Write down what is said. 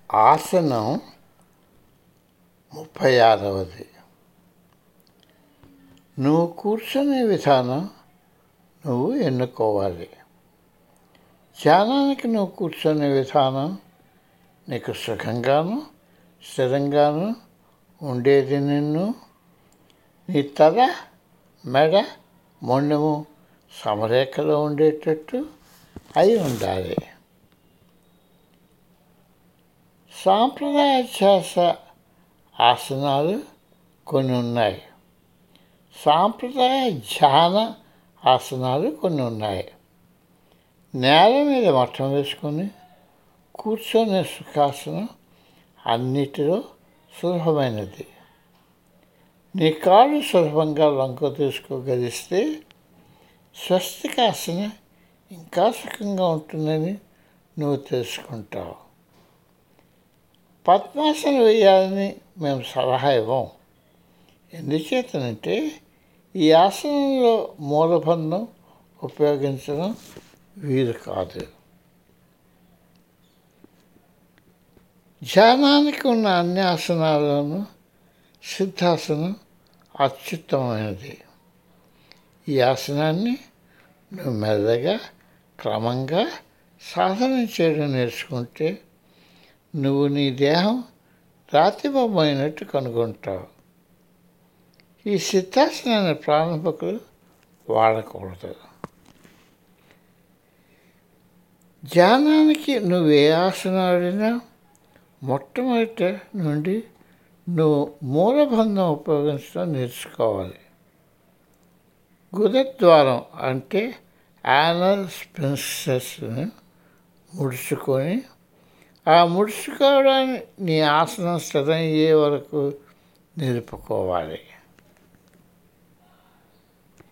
ఆసనం ముప్పై ఆరవది నువ్వు కూర్చునే విధానం నువ్వు ఎన్నుకోవాలి ధ్యానానికి నువ్వు కూర్చునే విధానం నీకు సుఖంగాను స్థిరంగాను ఉండేది నిన్ను నీ తల మెడ మొండెము సమరేఖలో ఉండేటట్టు అయి ఉండాలి సాంప్రదాయ ధ్యాస ఆసనాలు కొన్ని ఉన్నాయి సాంప్రదాయ ధ్యాన ఆసనాలు కొన్ని ఉన్నాయి నేల మీద మట్టం వేసుకొని కూర్చొనే సుఖాసనం అన్నిటిలో సులభమైనది నీ కాళ్ళు సులభంగా లంక తీసుకోగలిస్తే స్వస్తికాసన ఇంకా సుఖంగా ఉంటుందని నువ్వు తెలుసుకుంటావు పద్మాసన వేయాలని మేము సలహా ఇవ్వం ఎందుచేతనంటే ఈ ఆసనంలో మూలబంధం ఉపయోగించడం వీలు కాదు ధ్యానానికి ఉన్న అన్ని ఆసనాలను సిద్ధాసనం అత్యుత్తమైనది ఈ ఆసనాన్ని నువ్వు మెల్లగా క్రమంగా సాధన చేయడం నేర్చుకుంటే నువ్వు నీ దేహం రాతిబొమ్మైనట్టు కనుగొంటావు ఈ సిద్ధాసనాన్ని ప్రారంభకులు వాడకూడదు ధ్యానానికి నువ్వు ఏ ఆసనం ఆడినా మొట్టమొదట నుండి నువ్వు మూలబంధం ఉపయోగించడం నేర్చుకోవాలి గుదద్వారం అంటే యానల్ స్పెన్సెస్ని ముడుచుకొని ఆ ముడుచుకోవడాన్ని నీ ఆసనం స్థిరమయ్యే వరకు నిలుపుకోవాలి